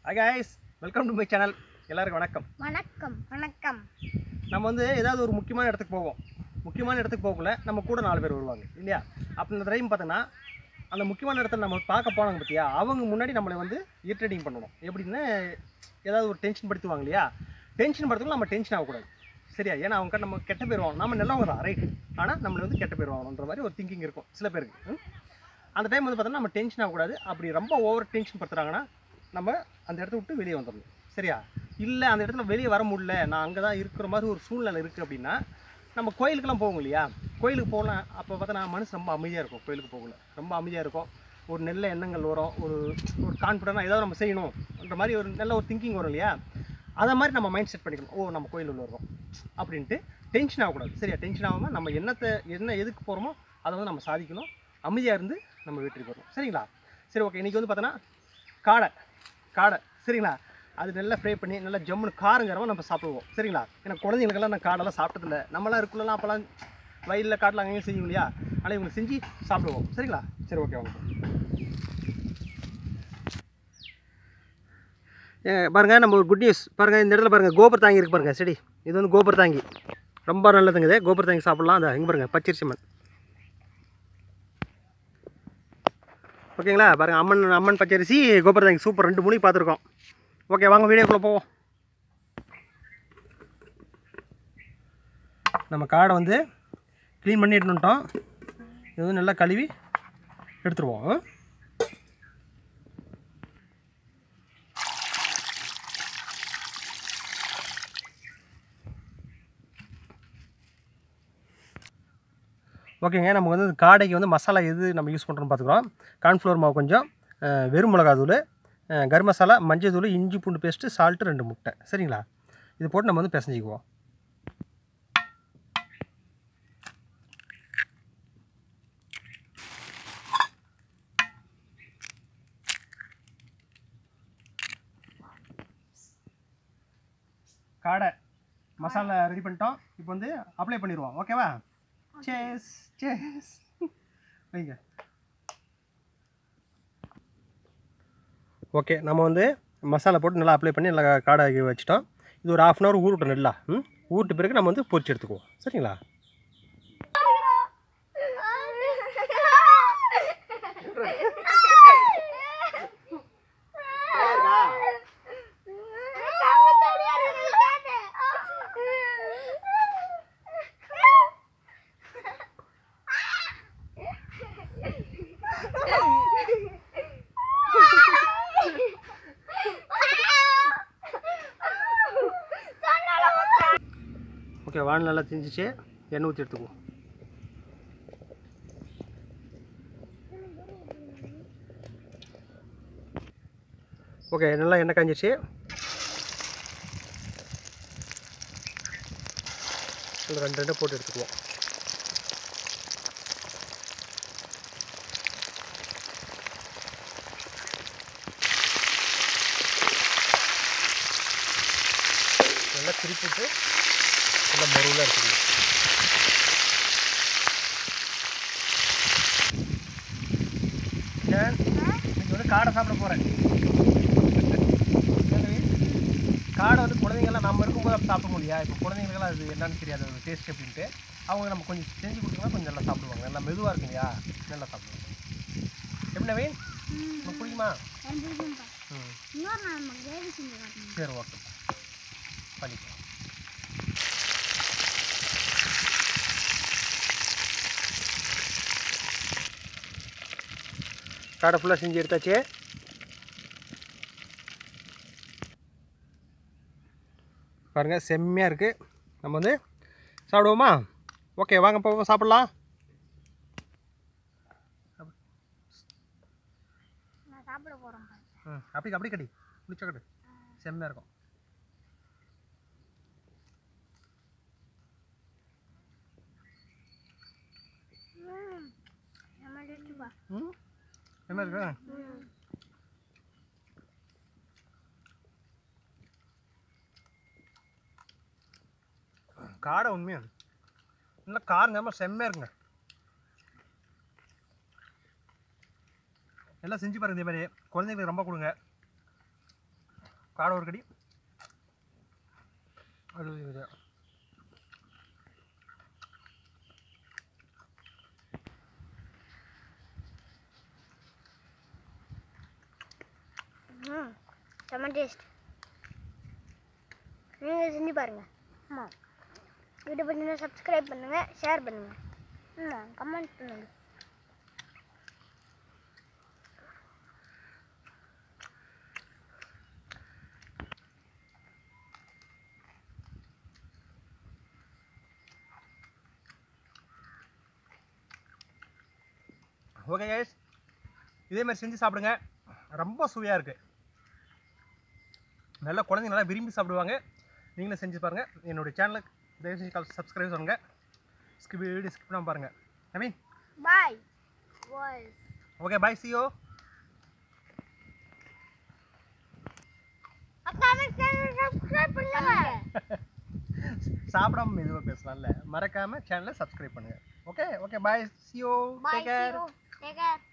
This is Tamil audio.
Hi guys welcome to my channel எல்லாருக்கும் வணக்கம் வணக்கம் வணக்கம் நம்ம வந்து ஏதாவது ஒரு முக்கியமான இடத்துக்கு போவோம் முக்கியமான இடத்துக்கு போகக்குள்ள நம்ம கூட நாலு பேர் வருவாங்க இல்லையா அப்போ இந்த டைம் பார்த்தோன்னா அந்த முக்கியமான இடத்துல நம்ம பார்க்க போனாங்க பார்த்தியா அவங்க முன்னாடி நம்மளை வந்து இரிட்டேட்டிங் பண்ணணும் எப்படின்னா ஏதாவது ஒரு டென்ஷன் படுத்துவாங்க இல்லையா டென்ஷன் படுத்தணும் நம்ம டென்ஷன் ஆகக்கூடாது சரியா ஏன்னா அவங்க நம்ம கெட்ட பேர் வாங்கணும் நம்ம நல்லவங்க தான் ரைட் ஆனால் நம்மளை வந்து கெட்ட பேர் வாங்கணுன்ற மாதிரி ஒரு திங்கிங் இருக்கும் சில பேருக்கு ம்? அந்த டைம் வந்து பார்த்தோன்னா நம்ம டென்ஷன் ஆகக்கூடாது அப்படி ரொம்ப ஓவர் டென்ஷன் படுத்துறாங்கன்னா நம்ம அந்த இடத்த விட்டு வெளியே வந்துடணும் சரியா இல்லை அந்த இடத்துல வெளியே வர முடியல நான் அங்கே தான் இருக்கிற மாதிரி ஒரு சூழ்நிலை இருக்குது அப்படின்னா நம்ம கோயிலுக்கெல்லாம் போவோம் இல்லையா கோயிலுக்கு போகலாம் அப்போ பார்த்தா நான் மனசு ரொம்ப அமைதியாக இருக்கும் கோயிலுக்கு போகல ரொம்ப அமைதியாக இருக்கும் ஒரு நல்ல எண்ணங்கள் வரும் ஒரு ஒரு கான்ஃபிடண்டாக ஏதாவது நம்ம செய்யணும்ன்ற மாதிரி ஒரு நல்ல ஒரு திங்கிங் வரும் இல்லையா அதை மாதிரி நம்ம மைண்ட் செட் பண்ணிக்கணும் ஓ நம்ம கோயில் உள்ள இருக்கோம் அப்படின்ட்டு டென்ஷன் ஆகக்கூடாது சரியா டென்ஷன் ஆகாமல் நம்ம என்னத்தை என்ன எதுக்கு போகிறோமோ அதை வந்து நம்ம சாதிக்கணும் அமைதியாக இருந்து நம்ம வீட்டுக்கு வரணும் சரிங்களா சரி ஓகே இன்றைக்கி வந்து பார்த்தோன்னா காடை காடை சரிங்களா அது நல்லா ஃப்ரை பண்ணி நல்லா ஜம்முன்னு காரங்கிறவங்க நம்ம சாப்பிடுவோம் சரிங்களா ஏன்னா குழந்தைங்களுக்கெல்லாம் நான் காடெல்லாம் சாப்பிட்டதில்ல நம்மளாம் இருக்குள்ளலாம் அப்போல்லாம் வயலில் காட்டில் அங்கேயும் செய்யும் இல்லையா ஆனால் இவங்க செஞ்சு சாப்பிடுவோம் சரிங்களா சரி ஓகே வாங்க ஏ பாருங்கள் நம்ம ஒரு குட் நியூஸ் பாருங்கள் இந்த இடத்துல பாருங்கள் கோபர் தாங்கி இருக்கு பாருங்கள் செடி இது வந்து கோபர் தாங்கி ரொம்ப நல்லதுங்க இது கோபர் தாங்கி சாப்பிட்லாம் அந்த இங்கே பாருங்கள் பச்சரிசி மண் ஓகேங்களா பாருங்கள் அம்மன் அம்மன் பச்சரிசி கோபர் தாங்கி சூப்பர் ரெண்டு மூணு பார்த்துருக்கோம் ஓகே வாங்க வீடியோக்குள்ளே போவோம் நம்ம காடை வந்து க்ளீன் பண்ணி எடுத்துட்டோம் இது வந்து நல்லா கழுவி எடுத்துருவோம் ஆ? ஓகேங்க நம்ம வந்து இந்த காடைக்கு வந்து மசாலா எது நம்ம யூஸ் பண்ணுறோம்னு பார்த்துக்குறோம் கார்ன்ஃப்ளவர் மாவு கொஞ்சம் அஹ், வெறும் மிளகா தூள் அஹ், கரம் மசாலா மஞ்சள் தூள் இஞ்சி பூண்டு பேஸ்ட்டு சால்ட்டு ரெண்டு முட்டை சரிங்களா இது போட்டு நம்ம வந்து பிசைஞ்சிக்குவோம் காடை மசாலா ரெடி பண்ணிட்டோம் இப்போ வந்து அப்ளை பண்ணிடுவோம் ஓகேவா சேஸ் சேஸ் வைங்க ஓகே நம்ம வந்து மசாலா போட்டு நல்லா அப்ளை பண்ணி நல்லா காடை ஆக்கி வச்சுட்டோம் இது ஒரு ஆஃப் அன் ஹவர் ஊறட்டும் நல்லா ம் ஊறிட்ட பிறகு நம்ம வந்து பொரிச்சு எடுத்துக்குவோம் சரிங்களா ஓகே வான் நல்லா திஞ்சிச்சு எண்ணெய் ஊற்றி எடுத்துக்குவோம் ஓகே நல்லா எண்ணெய் காஞ்சிச்சு இதுல ரெண்டு ரெண்டு போட்டு எடுத்துக்குவோம் நல்லா திருப்பிட்டு நல்லா மருவில் எடுத்துக்கணும் ஏன் இன்னைக்கு வந்து காடை சாப்பிட போகிறேன் காடை வந்து குழந்தைங்கள்லாம் நம்ம இருக்கும்போது அப்போ சாப்பிட முடியா இப்போ குழந்தைங்களுக்கெல்லாம் அது என்னன்னு தெரியாது அது டேஸ்ட் அப்படின்ட்டு அவங்க நம்ம கொஞ்சம் செஞ்சு கொடுத்தோம்னா கொஞ்சம் நல்லா சாப்பிடுவாங்க நல்லா மெதுவாக இருக்கும் இல்லையா நல்லா சாப்பிடுவாங்க எப்படி நவீன் உனக்கு பிடிக்குமா ம் இன்னொரு நாள் நம்ம கிரேவி செஞ்சு காட்டணும் சரி ஓகே பண்ணிக்கலாம் காடை ஃபுல்லாக செஞ்சு எடுத்தாச்சு பாருங்க செம்மையாக இருக்குது நம்ம வந்து சாப்பிடுவோமா ஓகே வாங்க போவோம் சாப்பிட்லாம் நான் சாப்பிட போகிறோம் ம் அப்படி அப்படி கடி குளிச்ச கட்டு செம்மையாக இருக்கும் நம்ம எடுத்துப்பா ம் என்ன இருக்கு காடை உண்மையா நல்லா காரம் நம்ம செம்மையாக இருக்குங்க எல்லாம் செஞ்சு பாருங்க இதே மாதிரி குழந்தைங்களுக்கு ரொம்ப கொடுங்க காடை ஒரு கடி அது இது ம் செம்ம டேஸ்ட் நீங்கள் செஞ்சு பாருங்கள் ஆமாம் வீடியோ பார்த்தீங்கன்னா சப்ஸ்கிரைப் பண்ணுங்கள் ஷேர் பண்ணுங்கள் ஆமாம் கமெண்ட் பண்ணுங்கள் ஓகே கைஸ் இதே மாதிரி செஞ்சு சாப்பிடுங்க ரொம்ப சுவையாக இருக்குது நல்லா குழந்தைங்க நல்லா விரும்பி சாப்பிடுவாங்க நீங்களும் செஞ்சு பாருங்கள் என்னுடைய சேனலுக்கு தயவு செஞ்சு சப்ஸ்கிரைப் பண்ணுங்கள் ஸ்கிப் வீடியோ ஸ்கிப் பண்ணாமல் பாருங்கள் நவீன் பாய் பாய் ஓகே பாய் சியோ அக்கா சப்ஸ்கிரைப் பண்ணுங்க சாப்பிடாம மெதுவாக பேசலாம்ல மறக்காமல் சேனலை சப்ஸ்கிரைப் பண்ணுங்கள் okay okay bye ciao bye take care take care